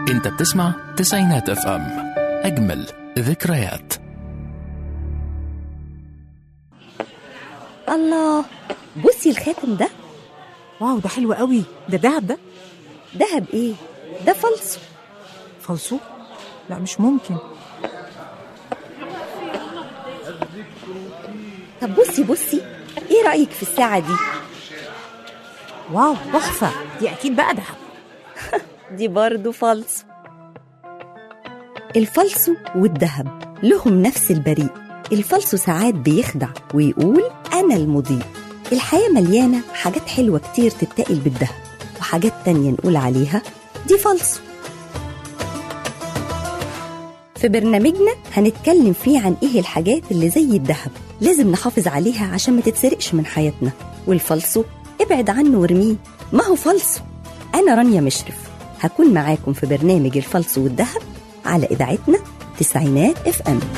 انت بتسمع تسعينات اف ام اجمل ذكريات الله بصي الخاتم ده واو ده حلو قوي ده دهب ده دهب ايه ده فلسو فالصو لا مش ممكن طب بصي بصي ايه رأيك في الساعة دي واو تحفه دي اكيد بقى دهب دي برضو فالسو الفلسو والذهب لهم نفس البريء الفلسو ساعات بيخدع ويقول أنا المضيء الحياة مليانة حاجات حلوة كتير تتقل بالذهب وحاجات تانية نقول عليها دي فلسو في برنامجنا هنتكلم فيه عن ايه الحاجات اللي زي الذهب لازم نحافظ عليها عشان ما تتسرقش من حياتنا والفلسو ابعد عنه وارميه ما هو فلسو انا رانيا مشرف هكون معاكم في برنامج الفلسو والذهب على اذاعتنا تسعينات اف ام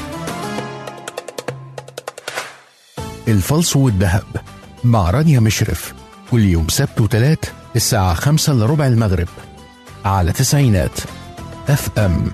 الفلس والذهب مع رانيا مشرف كل يوم سبت وتلات الساعة خمسة إلا ربع المغرب على تسعينات اف ام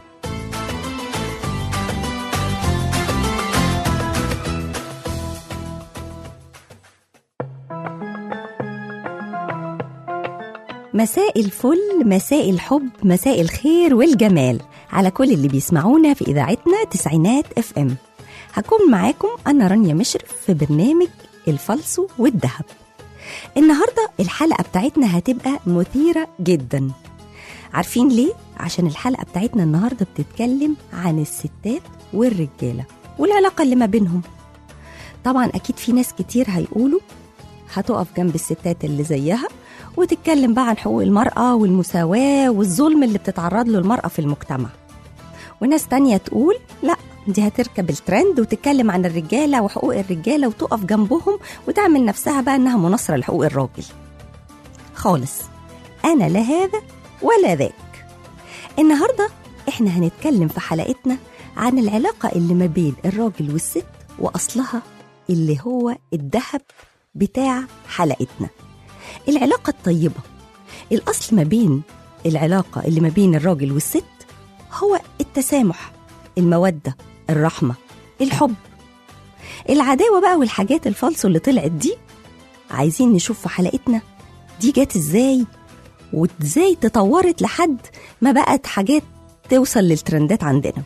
مساء الفل مساء الحب مساء الخير والجمال على كل اللي بيسمعونا في إذاعتنا تسعينات اف ام هكون معاكم أنا رانيا مشرف في برنامج الفلسو والذهب النهاردة الحلقة بتاعتنا هتبقى مثيرة جدا عارفين ليه؟ عشان الحلقة بتاعتنا النهاردة بتتكلم عن الستات والرجالة والعلاقة اللي ما بينهم طبعا أكيد في ناس كتير هيقولوا هتقف جنب الستات اللي زيها وتتكلم بقى عن حقوق المرأة والمساواة والظلم اللي بتتعرض له المرأة في المجتمع وناس تانية تقول لا دي هتركب الترند وتتكلم عن الرجالة وحقوق الرجالة وتقف جنبهم وتعمل نفسها بقى إنها مناصرة لحقوق الراجل خالص أنا لا هذا ولا ذاك النهاردة إحنا هنتكلم في حلقتنا عن العلاقة اللي ما بين الراجل والست وأصلها اللي هو الذهب بتاع حلقتنا العلاقة الطيبة الأصل ما بين العلاقة اللي ما بين الراجل والست هو التسامح المودة الرحمة الحب العداوة بقى والحاجات الفالصو اللي طلعت دي عايزين نشوف في حلقتنا دي جت ازاي وازاي تطورت لحد ما بقت حاجات توصل للترندات عندنا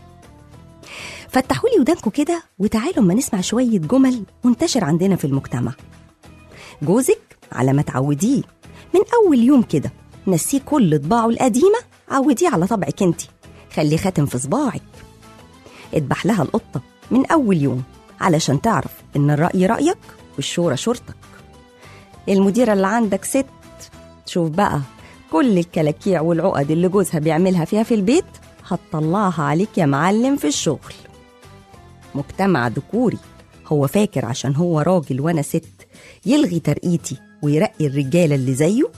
فتحوا لي ودانكم كده وتعالوا اما نسمع شوية جمل منتشر عندنا في المجتمع جوزك على ما تعوديه من أول يوم كده نسيه كل طباعه القديمة عوديه على طبعك انت خليه خاتم في صباعك اذبح لها القطة من أول يوم علشان تعرف إن الرأي رأيك والشورى شورتك المديرة اللي عندك ست شوف بقى كل الكلاكيع والعقد اللي جوزها بيعملها فيها في البيت هتطلعها عليك يا معلم في الشغل مجتمع ذكوري هو فاكر عشان هو راجل وانا ست يلغي ترقيتي ويرقي الرجاله اللي زيه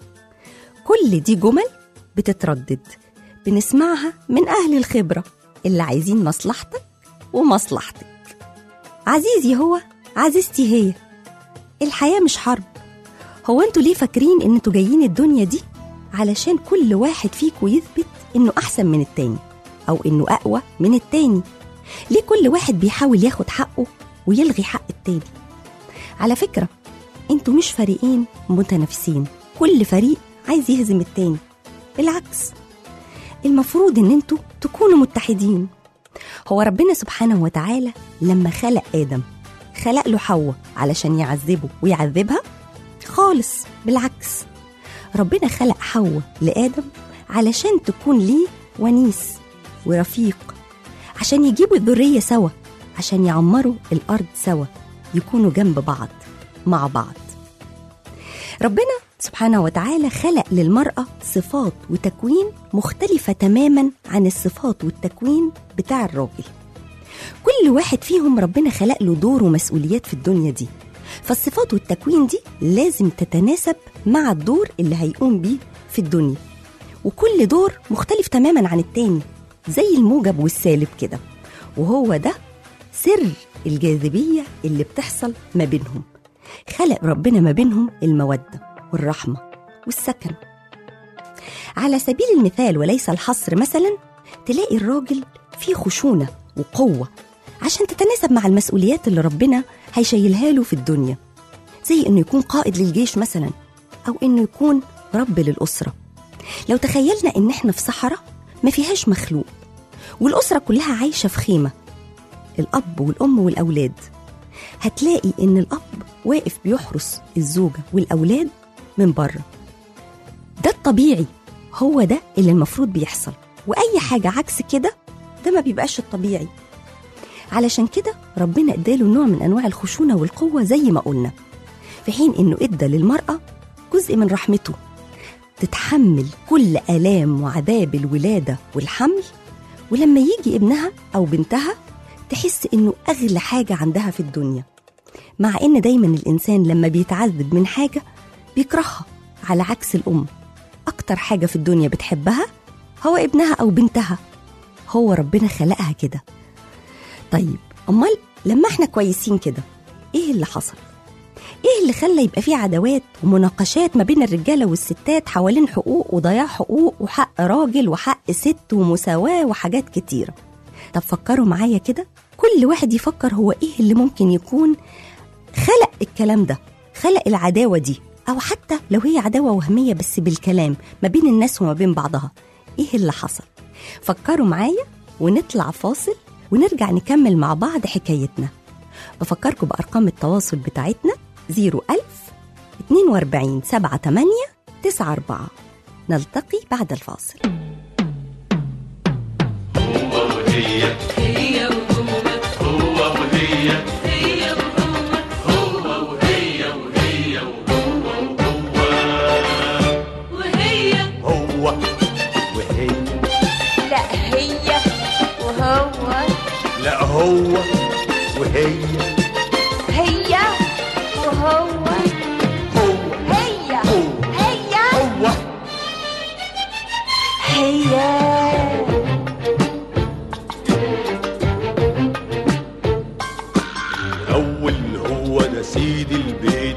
كل دي جمل بتتردد بنسمعها من اهل الخبره اللي عايزين مصلحتك ومصلحتك عزيزي هو عزيزتي هي الحياه مش حرب هو انتوا ليه فاكرين ان انتوا جايين الدنيا دي علشان كل واحد فيكوا يثبت انه احسن من التاني او انه اقوى من التاني ليه كل واحد بيحاول ياخد حقه ويلغي حق التاني على فكرة انتوا مش فريقين متنافسين كل فريق عايز يهزم التاني بالعكس المفروض ان انتوا تكونوا متحدين هو ربنا سبحانه وتعالى لما خلق آدم خلق له حواء علشان يعذبه ويعذبها خالص بالعكس ربنا خلق حواء لآدم علشان تكون ليه ونيس ورفيق عشان يجيبوا الذرية سوا عشان يعمروا الأرض سوا يكونوا جنب بعض مع بعض ربنا سبحانه وتعالى خلق للمرأة صفات وتكوين مختلفة تماما عن الصفات والتكوين بتاع الراجل كل واحد فيهم ربنا خلق له دور ومسؤوليات في الدنيا دي فالصفات والتكوين دي لازم تتناسب مع الدور اللي هيقوم بيه في الدنيا وكل دور مختلف تماما عن التاني زي الموجب والسالب كده وهو ده سر الجاذبية اللي بتحصل ما بينهم خلق ربنا ما بينهم المودة والرحمة والسكن على سبيل المثال وليس الحصر مثلا تلاقي الراجل فيه خشونة وقوة عشان تتناسب مع المسؤوليات اللي ربنا هيشيلها له في الدنيا زي انه يكون قائد للجيش مثلا او انه يكون رب للأسرة لو تخيلنا ان احنا في صحراء ما فيهاش مخلوق والأسرة كلها عايشة في خيمة الأب والأم والأولاد هتلاقي إن الأب واقف بيحرس الزوجة والأولاد من بره ده الطبيعي هو ده اللي المفروض بيحصل وأي حاجة عكس كده ده ما بيبقاش الطبيعي علشان كده ربنا اداله نوع من أنواع الخشونة والقوة زي ما قلنا في حين إنه ادى للمرأة جزء من رحمته تتحمل كل آلام وعذاب الولادة والحمل ولما يجي ابنها أو بنتها تحس إنه أغلى حاجة عندها في الدنيا مع إن دايما الإنسان لما بيتعذب من حاجة بيكرهها على عكس الأم أكتر حاجة في الدنيا بتحبها هو ابنها أو بنتها هو ربنا خلقها كده طيب أمال لما احنا كويسين كده إيه اللي حصل؟ ايه اللي خلى يبقى فيه عداوات ومناقشات ما بين الرجاله والستات حوالين حقوق وضياع حقوق وحق راجل وحق ست ومساواه وحاجات كتيره طب فكروا معايا كده كل واحد يفكر هو ايه اللي ممكن يكون خلق الكلام ده خلق العداوه دي او حتى لو هي عداوه وهميه بس بالكلام ما بين الناس وما بين بعضها ايه اللي حصل فكروا معايا ونطلع فاصل ونرجع نكمل مع بعض حكايتنا بفكركم بأرقام التواصل بتاعتنا 01000 42 78 94 نلتقي بعد الفاصل هو وهي لا هي وهو لا هو وهي هي وهو هو هي هو هي هو هي الأول هو ده سيد البيت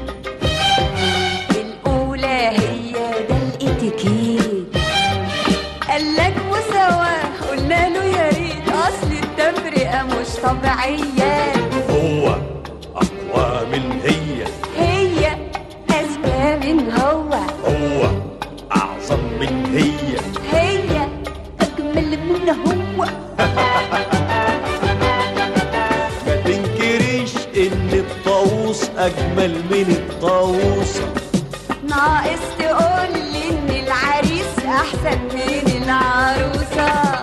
الأولى هي ده الاتيكيت قالك مساواة قلنا له يا ريت أصل التفرقة مش طبيعية هو أقوى من هي هي أذكى من هو هو أعظم من هي هي أجمل من هو ما تنكريش إن الطاووس أجمل من الطاووسة ناقص تقول لي إن العريس أحسن من العروسة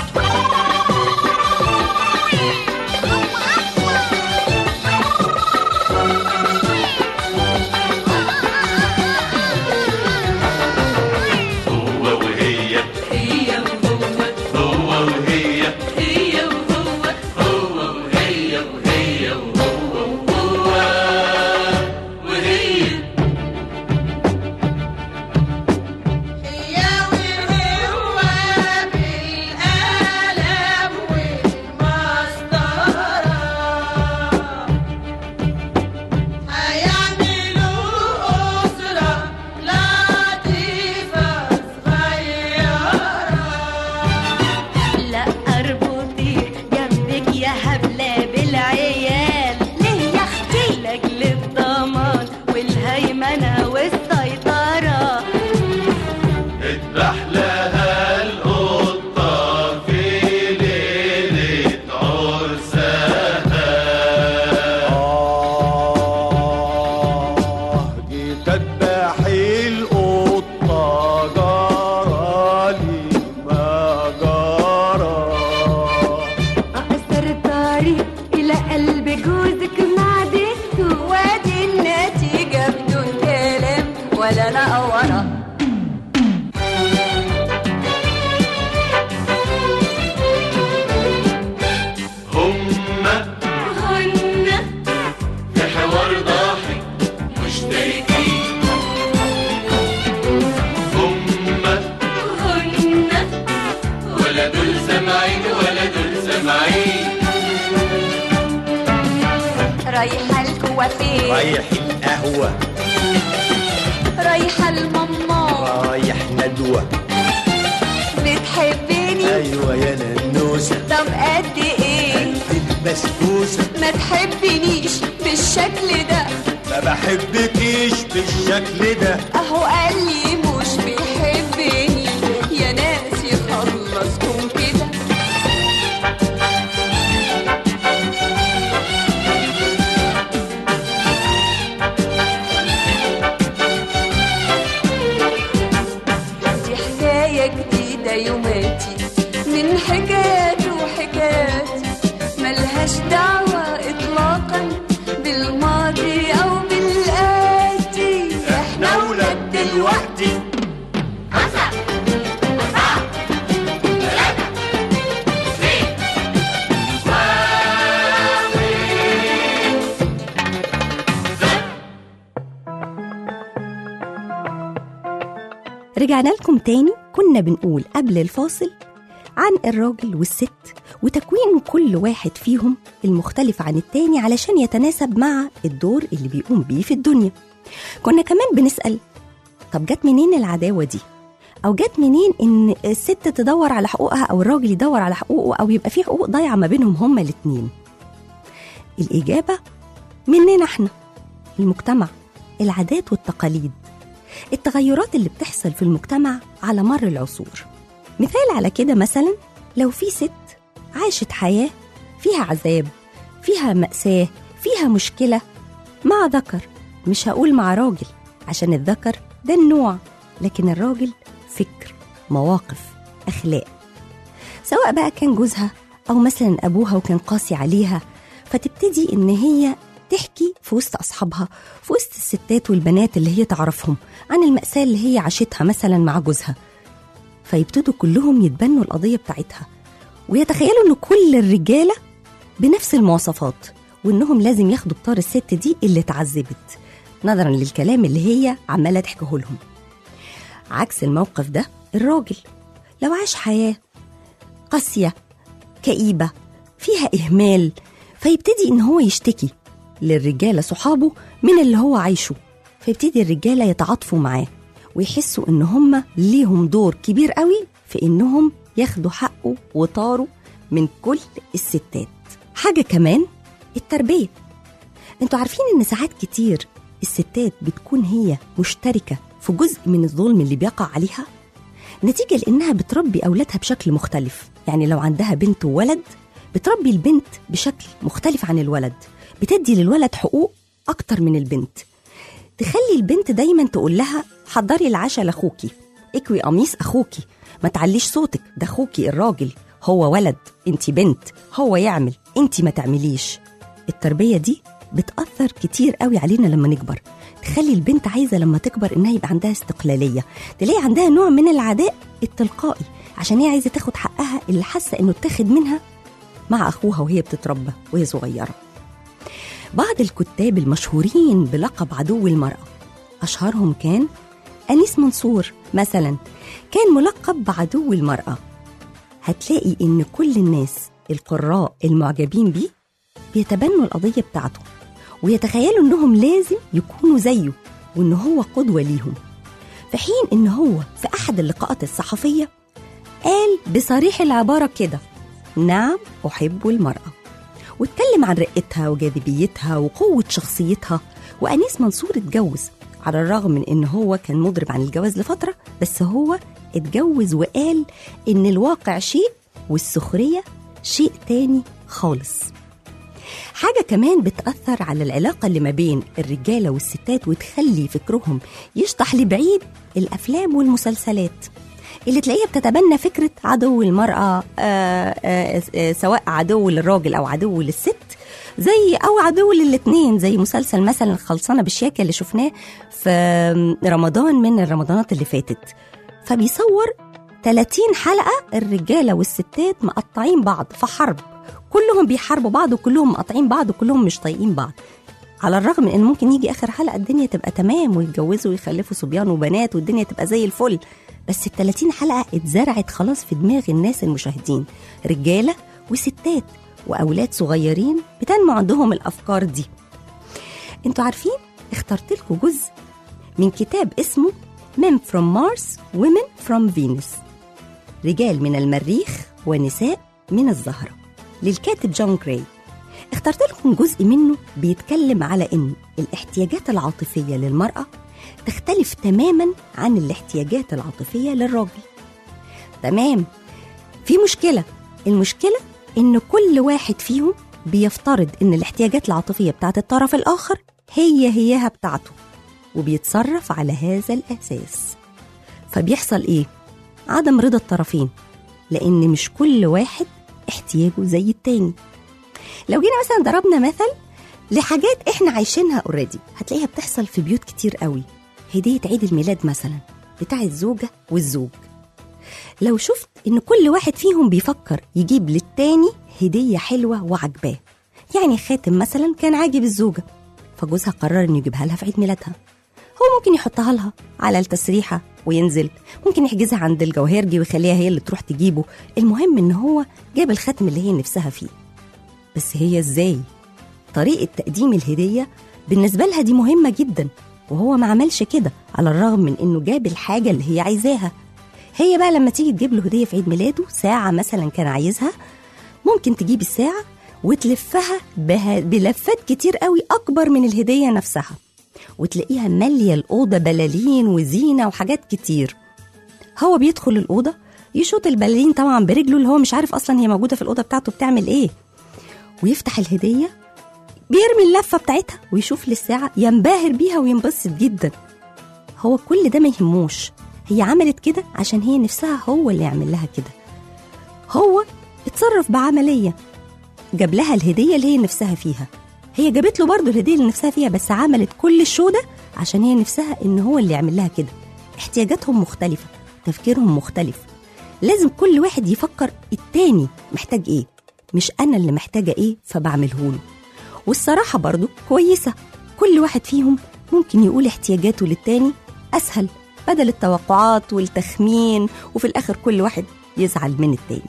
لا اربطي جنبك يا هبلة بالعيال ليه يا اختي لاجل الضمان والهيمنة والسيطرة اذبح لها القطة في ليلة عرسها آه جيت أذبح القطة جرالي ما جرى أقصر الطريق إلى قلب جوزك معدته وادي النتيجة بدون كلام ولا نقورة هما هن في حوار ضاحك مشتركين هما هن ولا دول سامعين ولا دول سامعين رايحة الكوافير رايح القهوة رايحة الماما رايح ندوة بتحبني ايوه يا ننوسه طب قد ايه البسبوسه ما تحبنيش بالشكل ده ما بحبكيش بالشكل ده اهو قال لي مش بيحبني يا ناس يخلصكم كده دي حكاية جديدة يوماتي من حكايات وحكايات ملهاش دعوة إطلاقا بالماضي أو بالآتي احنا ولاد دلوقتي رجعنا لكم تاني كنا بنقول قبل الفاصل عن الراجل والست وتكوين كل واحد فيهم المختلف عن التاني علشان يتناسب مع الدور اللي بيقوم بيه في الدنيا كنا كمان بنسأل طب جت منين العداوة دي أو جت منين إن الست تدور على حقوقها أو الراجل يدور على حقوقه أو يبقى في حقوق ضايعة ما بينهم هما الاتنين الإجابة مننا احنا المجتمع العادات والتقاليد التغيرات اللي بتحصل في المجتمع على مر العصور مثال على كده مثلا لو في ست عاشت حياة فيها عذاب فيها مأساة فيها مشكلة مع ذكر مش هقول مع راجل عشان الذكر ده النوع لكن الراجل فكر مواقف أخلاق سواء بقى كان جوزها أو مثلا أبوها وكان قاسي عليها فتبتدي إن هي تحكي في وسط أصحابها في وسط الستات والبنات اللي هي تعرفهم عن المأساة اللي هي عاشتها مثلا مع جوزها فيبتدوا كلهم يتبنوا القضية بتاعتها ويتخيلوا إن كل الرجالة بنفس المواصفات وإنهم لازم ياخدوا بطار الست دي اللي اتعذبت نظرا للكلام اللي هي عمالة تحكيه لهم عكس الموقف ده الراجل لو عاش حياة قاسية كئيبة فيها إهمال فيبتدي إن هو يشتكي للرجالة صحابه من اللي هو عايشه فيبتدي الرجالة يتعاطفوا معاه ويحسوا إن هم ليهم دور كبير قوي في إنهم ياخدوا حقه وطاره من كل الستات حاجة كمان التربية انتوا عارفين إن ساعات كتير الستات بتكون هي مشتركة في جزء من الظلم اللي بيقع عليها نتيجة لأنها بتربي أولادها بشكل مختلف يعني لو عندها بنت وولد بتربي البنت بشكل مختلف عن الولد بتدي للولد حقوق أكتر من البنت تخلي البنت دايما تقول لها حضري العشاء لأخوكي اكوي قميص أخوكي ما تعليش صوتك ده أخوكي الراجل هو ولد انت بنت هو يعمل انت ما تعمليش التربية دي بتأثر كتير قوي علينا لما نكبر تخلي البنت عايزة لما تكبر إنها يبقى عندها استقلالية تلاقي عندها نوع من العداء التلقائي عشان هي عايزة تاخد حقها اللي حاسة إنه اتاخد منها مع أخوها وهي بتتربى وهي صغيرة بعض الكتاب المشهورين بلقب عدو المرأة أشهرهم كان أنيس منصور مثلا كان ملقب بعدو المرأة هتلاقي إن كل الناس القراء المعجبين بيه بيتبنوا القضية بتاعته ويتخيلوا إنهم لازم يكونوا زيه وإن هو قدوة ليهم في حين إن هو في أحد اللقاءات الصحفية قال بصريح العبارة كده نعم أحب المرأة واتكلم عن رقتها وجاذبيتها وقوة شخصيتها وأنيس منصور اتجوز على الرغم من إن هو كان مضرب عن الجواز لفترة بس هو اتجوز وقال إن الواقع شيء والسخرية شيء تاني خالص حاجة كمان بتأثر على العلاقة اللي ما بين الرجالة والستات وتخلي فكرهم يشطح لبعيد الأفلام والمسلسلات اللي تلاقيها بتتبنى فكرة عدو المرأة آآ آآ آآ سواء عدو للراجل أو عدو للست زي أو عدو للاتنين زي مسلسل مثلا خلصانة بالشياكة اللي شفناه في رمضان من الرمضانات اللي فاتت فبيصور 30 حلقة الرجالة والستات مقطعين بعض في حرب كلهم بيحاربوا بعض وكلهم مقاطعين بعض وكلهم مش طايقين بعض على الرغم من ان ممكن يجي اخر حلقه الدنيا تبقى تمام ويتجوزوا ويخلفوا صبيان وبنات والدنيا تبقى زي الفل بس ال 30 حلقه اتزرعت خلاص في دماغ الناس المشاهدين رجاله وستات واولاد صغيرين بتنمو عندهم الافكار دي انتوا عارفين اخترت لكم جزء من كتاب اسمه Men from Mars Women from Venus رجال من المريخ ونساء من الزهرة للكاتب جون جراي اخترت لكم جزء منه بيتكلم على ان الاحتياجات العاطفية للمرأة تختلف تماما عن الاحتياجات العاطفية للراجل تمام في مشكلة المشكلة إن كل واحد فيهم بيفترض إن الاحتياجات العاطفية بتاعت الطرف الآخر هي هيها بتاعته وبيتصرف على هذا الأساس فبيحصل إيه؟ عدم رضا الطرفين لأن مش كل واحد احتياجه زي التاني لو جينا مثلا ضربنا مثل لحاجات احنا عايشينها اوريدي هتلاقيها بتحصل في بيوت كتير قوي هدية عيد الميلاد مثلا بتاع الزوجة والزوج لو شفت ان كل واحد فيهم بيفكر يجيب للتاني هدية حلوة وعجباه يعني خاتم مثلا كان عاجب الزوجة فجوزها قرر انه يجيبها لها في عيد ميلادها هو ممكن يحطها لها على التسريحة وينزل ممكن يحجزها عند الجوهرجي ويخليها هي اللي تروح تجيبه المهم ان هو جاب الخاتم اللي هي نفسها فيه بس هي ازاي طريقة تقديم الهدية بالنسبة لها دي مهمة جدا وهو ما عملش كده على الرغم من انه جاب الحاجة اللي هي عايزاها هي بقى لما تيجي تجيب له هدية في عيد ميلاده ساعة مثلا كان عايزها ممكن تجيب الساعة وتلفها بها بلفات كتير قوي أكبر من الهدية نفسها وتلاقيها مالية الأوضة بلالين وزينة وحاجات كتير هو بيدخل الأوضة يشوط البلالين طبعا برجله اللي هو مش عارف أصلا هي موجودة في الأوضة بتاعته بتعمل إيه ويفتح الهدية بيرمي اللفة بتاعتها ويشوف للساعة ينبهر بيها وينبسط جدا هو كل ده ما يهموش هي عملت كده عشان هي نفسها هو اللي يعمل لها كده هو اتصرف بعملية جاب لها الهدية اللي هي نفسها فيها هي جابت له برضه الهدية اللي نفسها فيها بس عملت كل الشو ده عشان هي نفسها ان هو اللي يعمل لها كده احتياجاتهم مختلفة تفكيرهم مختلف لازم كل واحد يفكر التاني محتاج ايه مش انا اللي محتاجة ايه فبعمله له والصراحة برضه كويسة كل واحد فيهم ممكن يقول احتياجاته للتاني أسهل بدل التوقعات والتخمين وفي الآخر كل واحد يزعل من التاني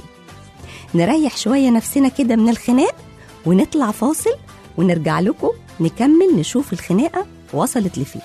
نريح شوية نفسنا كده من الخناق ونطلع فاصل ونرجع لكم نكمل نشوف الخناقة وصلت لفين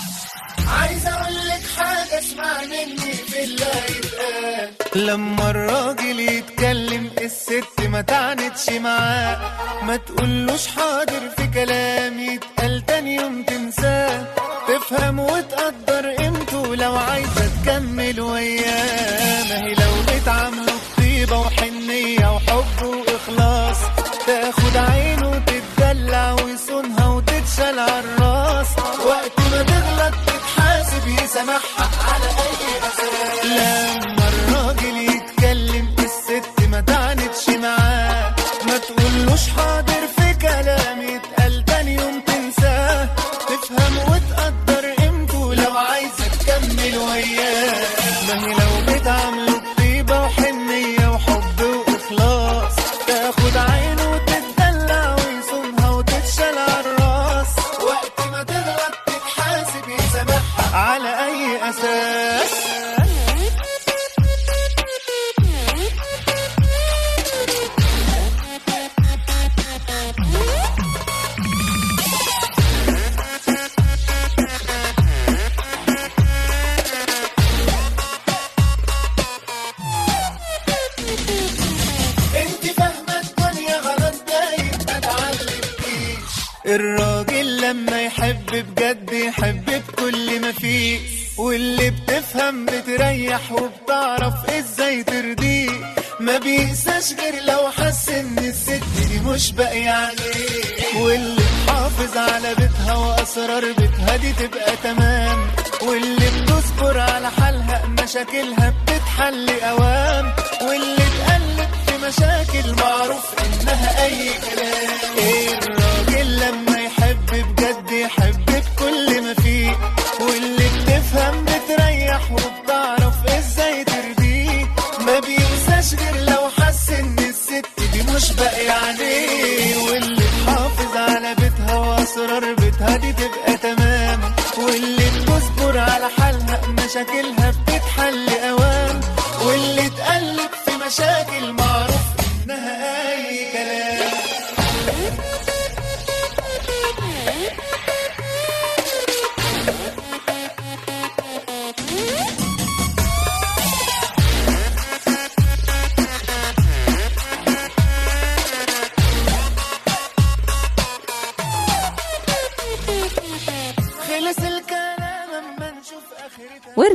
عايز اقول لك حاجه اسمع مني في الله يتقال لما الراجل يتكلم الست ما تعنتش معاه ما تقولوش حاضر في كلام يتقال تاني يوم تنساه تفهم وتقدر قيمته لو عايزه تكمل وياه ما هي لو بتعامله بطيبه وحنيه وحب واخلاص تاخد عينه وتتدلع ويصونها وتتشال عالراس وقت ما تغلط تتحاسب يسامحها على اي اساس لما الراجل يتكلم الست ما تعنتش معاه ما تقولوش حاضر في كلام يتقال تاني يوم تنساه تفهم وتقدر قيمته لو عايزه تكمل وياه ما هي لو بتعامله بطيبه وحنيه وحب واخلاص تاخد عينه وتتدلع ويصونها وتتشال عالراس وقت ما تغلط تتحاسب يسامحها على اي اساس انت فاهمه الدنيا غلط دايما ما تعلمكيش الراجل لما يحب بجد يحب بكل ما فيه واللي بتفهم بتريح وبتعرف ازاي ترضيه ما بيقساش غير لو حس ان الست دي مش باقية عليه واللي تحافظ على بيتها واسرار بيتها دي تبقى تمام واللي بتصبر على حالها مشاكلها بتتحل اوام واللي تقلب في مشاكل معروف انها اي كلام ايه الراجل لما يحب بجد يحب بكل ما فيه واللي بتفهم بتريح وبتعرف ازاي ترضيه ما بينساش غير لو حس ان الست دي مش باقي عليه واللي تحافظ على بيتها واسرار بيتها دي تبقى تمام واللي بتصبر على حالها مشاكلها بتتحل اوام واللي تقلب في مشاكل معروف انها اي كلام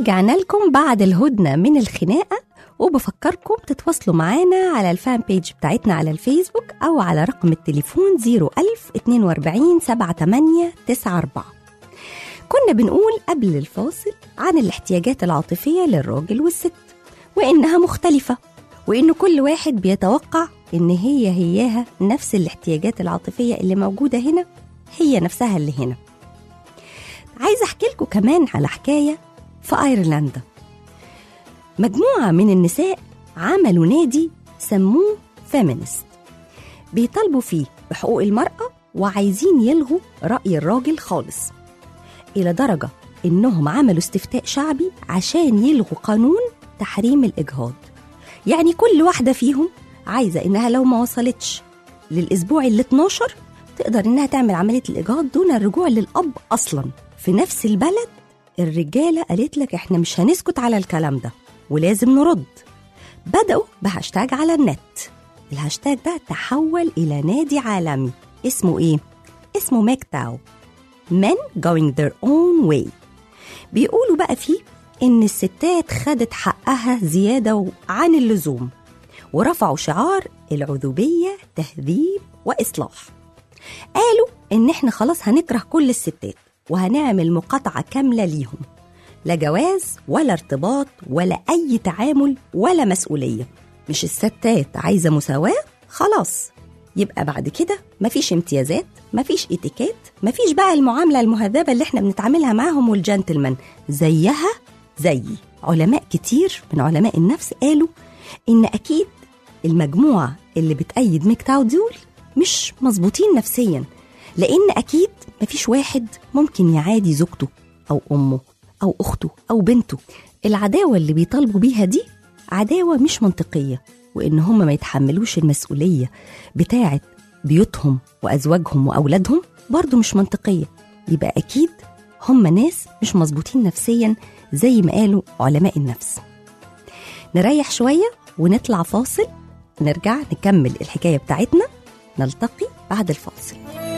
ورجعنا لكم بعد الهدنة من الخناقة وبفكركم تتواصلوا معانا على الفان بيج بتاعتنا على الفيسبوك أو على رقم التليفون 01000 42 78 94 كنا بنقول قبل الفاصل عن الاحتياجات العاطفية للراجل والست وإنها مختلفة وإن كل واحد بيتوقع إن هي هياها نفس الاحتياجات العاطفية اللي موجودة هنا هي نفسها اللي هنا عايزة أحكي لكم كمان على حكاية في أيرلندا مجموعة من النساء عملوا نادي سموه فيمينست بيطالبوا فيه بحقوق المرأة وعايزين يلغوا رأي الراجل خالص إلى درجة إنهم عملوا استفتاء شعبي عشان يلغوا قانون تحريم الإجهاض يعني كل واحدة فيهم عايزة إنها لو ما وصلتش للأسبوع ال 12 تقدر إنها تعمل عملية الإجهاض دون الرجوع للأب أصلا في نفس البلد الرجالة قالت لك إحنا مش هنسكت على الكلام ده ولازم نرد بدأوا بهاشتاج على النت الهاشتاج ده تحول إلى نادي عالمي اسمه إيه؟ اسمه ميك تاو Men going their own way بيقولوا بقى فيه إن الستات خدت حقها زيادة عن اللزوم ورفعوا شعار العذوبية تهذيب وإصلاح قالوا إن إحنا خلاص هنكره كل الستات وهنعمل مقاطعة كاملة ليهم لا جواز ولا ارتباط ولا أي تعامل ولا مسؤولية مش الستات عايزة مساواة خلاص يبقى بعد كده مفيش امتيازات مفيش اتيكيت مفيش بقى المعاملة المهذبة اللي احنا بنتعاملها معاهم والجنتلمان زيها زيي علماء كتير من علماء النفس قالوا إن أكيد المجموعة اللي بتأيد ميكتاو دول مش مظبوطين نفسيا لأن أكيد مفيش واحد ممكن يعادي زوجته أو أمه أو أخته أو بنته العداوة اللي بيطالبوا بيها دي عداوة مش منطقية وإن هم ما يتحملوش المسؤولية بتاعة بيوتهم وأزواجهم وأولادهم برضو مش منطقية يبقى أكيد هم ناس مش مظبوطين نفسيا زي ما قالوا علماء النفس نريح شوية ونطلع فاصل نرجع نكمل الحكاية بتاعتنا نلتقي بعد الفاصل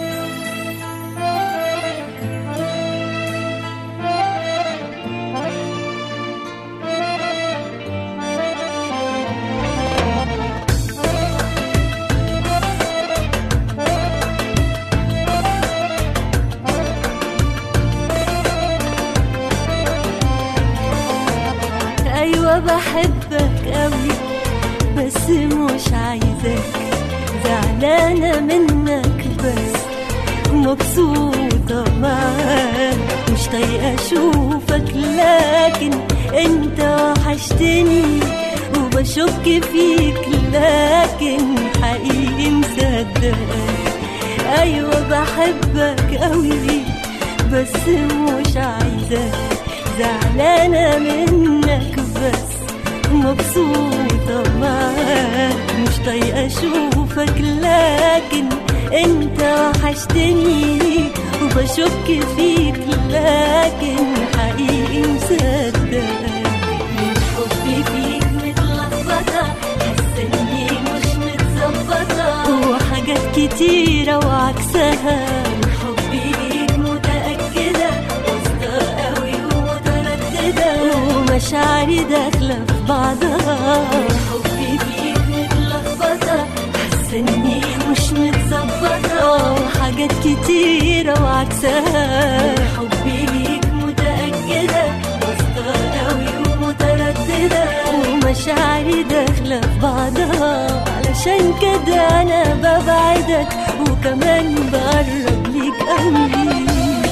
ايوه بحبك قوي بس مش عايزاك زعلانه منك بس مبسوطه معاك مش طايقه اشوفك لكن انت وحشتني وبشك فيك لكن حقيقي مصدقك ايوه بحبك قوي بس مش عايزاك زعلانة منك بس مبسوطة معاك مش طايقة أشوفك لكن أنت وحشتني وبشك فيك لكن حقيقي مصدقك من حبي فيك متلخبطة حاسة إني مش متظبطة وحاجات كتيرة وعكسها من حبي ليك متأكدة واثقة قوي ومترددة ومشاعري داخلة في بعضها حبي فيك متلخبطة حاسة إني مش متظبطة وحاجات كتيرة وعكسها حبي ليك متأكدة واثقة قوي ومترددة ومشاعري داخلة في بعضها علشان كده أنا ببعدك وكمان بقرب ليك قوي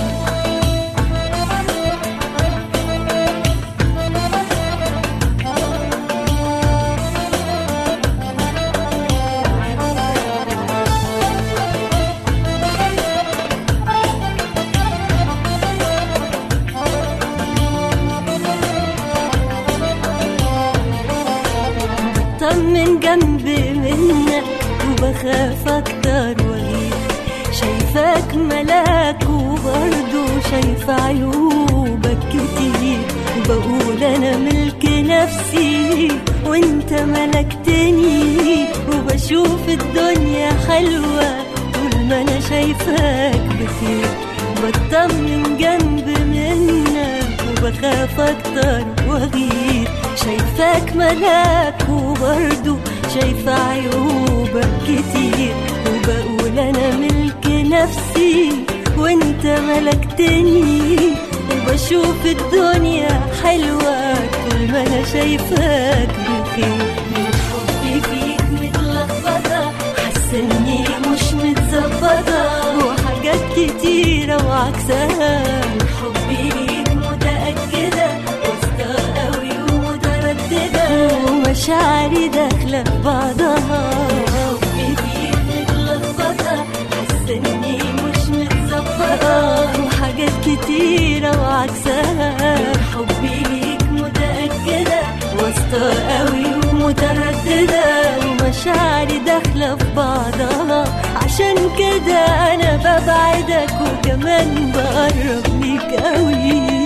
طمن جنبي منك وبخاف اكتر واغير شايفاك ملاك وبرضه شايفة عيوبك كتير وبقول انا ملك نفسي وانت ملكتني وبشوف الدنيا حلوة طول ما انا شايفاك بخير بطمن جنب منك وبخاف اكتر واغير شايفاك ملاك وبرضه شايفة عيوبك كتير وبقول انا ملك نفسي وانت ملكتني وبشوف الدنيا حلوة طول ما انا شايفاك بخير من حبي فيك متلخبطة حاسة اني مش متظبطة وحاجات كتيرة وعكسها من حبي ليك متأكدة واثقة قوي ومترددة ومشاعري داخلة في بعضها حبي فيك متلخبطة حاسة اني مش متظبطة وحاجات كتيرة وعكسها حبي ليك متأكدة واثقة قوي ومترددة ومشاعري داخلة في بعضها عشان كده أنا ببعدك وكمان بقرب ليك قوي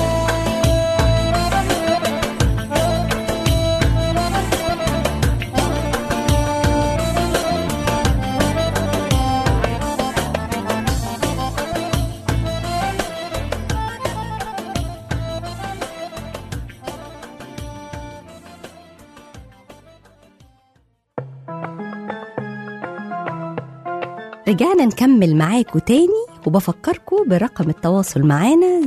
رجعنا نكمل معاكم تاني وبفكركم برقم التواصل معانا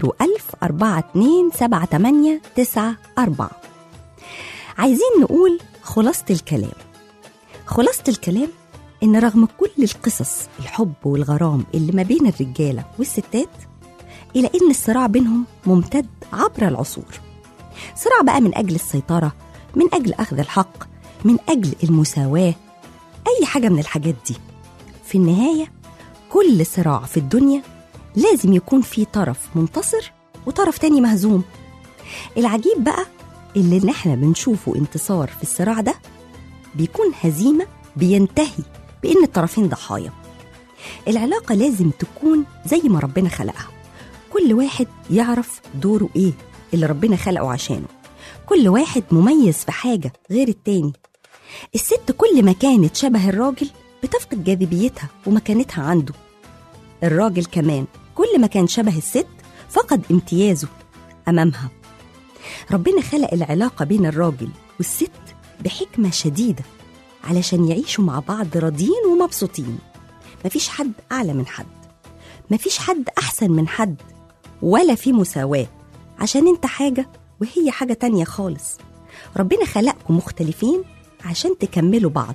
010427894 عايزين نقول خلاصة الكلام خلاصة الكلام إن رغم كل القصص الحب والغرام اللي ما بين الرجالة والستات إلى إن الصراع بينهم ممتد عبر العصور صراع بقى من أجل السيطرة من أجل أخذ الحق من أجل المساواة أي حاجة من الحاجات دي في النهاية كل صراع في الدنيا لازم يكون في طرف منتصر وطرف تاني مهزوم العجيب بقى اللي إن احنا بنشوفه انتصار في الصراع ده بيكون هزيمة بينتهي بإن الطرفين ضحايا العلاقة لازم تكون زي ما ربنا خلقها كل واحد يعرف دوره إيه اللي ربنا خلقه عشانه كل واحد مميز في حاجة غير التاني الست كل ما كانت شبه الراجل بتفقد جاذبيتها ومكانتها عنده الراجل كمان كل ما كان شبه الست فقد امتيازه أمامها ربنا خلق العلاقة بين الراجل والست بحكمة شديدة علشان يعيشوا مع بعض راضيين ومبسوطين مفيش حد أعلى من حد مفيش حد أحسن من حد ولا في مساواة عشان انت حاجة وهي حاجة تانية خالص ربنا خلقكم مختلفين عشان تكملوا بعض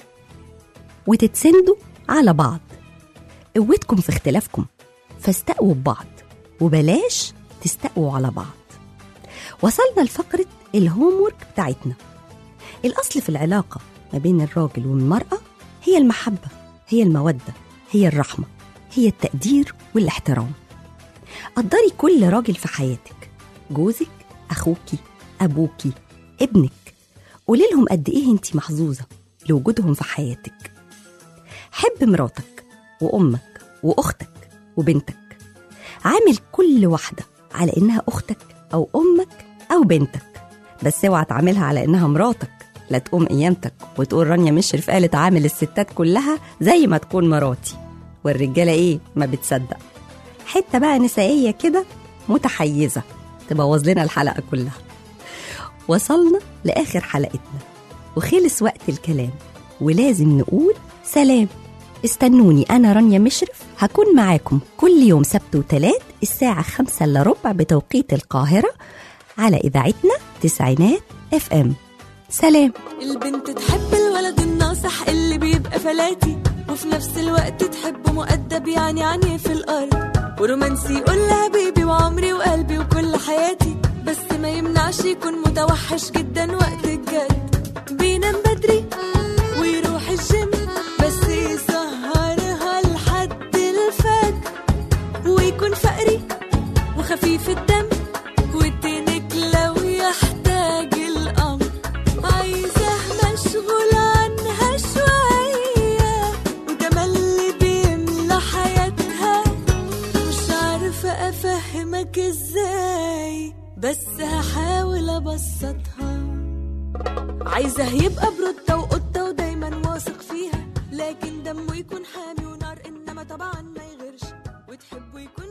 وتتسندوا على بعض قوتكم في اختلافكم فاستقوا ببعض وبلاش تستقوا على بعض وصلنا لفقرة الهومورك بتاعتنا الأصل في العلاقة ما بين الراجل والمرأة هي المحبة هي المودة هي الرحمة هي التقدير والاحترام قدري كل راجل في حياتك جوزك أخوكي أبوكي ابنك قولي لهم قد إيه أنت محظوظة لوجودهم في حياتك حب مراتك وأمك وأختك وبنتك عامل كل واحدة على إنها أختك أو أمك أو بنتك بس اوعى تعاملها على إنها مراتك لا تقوم قيامتك وتقول رانيا مشرف قالت عامل الستات كلها زي ما تكون مراتي والرجالة إيه ما بتصدق حتة بقى نسائية كده متحيزة تبوظ لنا الحلقة كلها وصلنا لآخر حلقتنا وخلص وقت الكلام ولازم نقول سلام استنوني أنا رانيا مشرف هكون معاكم كل يوم سبت وتلات الساعة خمسة إلا ربع بتوقيت القاهرة على إذاعتنا تسعينات اف ام سلام البنت تحب الولد الناصح اللي بيبقى فلاتي وفي نفس الوقت تحبه مؤدب يعني عني في الأرض ورومانسي يقول لها بيبي وعمري وقلبي وكل حياتي بس ما يمنعش يكون متوحش جدا وقت الجد بينام بدري ويروح الجيم بس يسهرها لحد الفجر ويكون فقري وخفيف الدم وتنك لو يحتاج الأمر عايزة مشغول عنها شوية وده اللي بيملى حياتها مش عارفة أفهمك ازاي بس هحاول أبسطها عايزة يبقى برودة وقطة ودايما واثق فيها لكن دمه يكون حامي ونار إنما طبعا ما يغيرش وتحبه يكون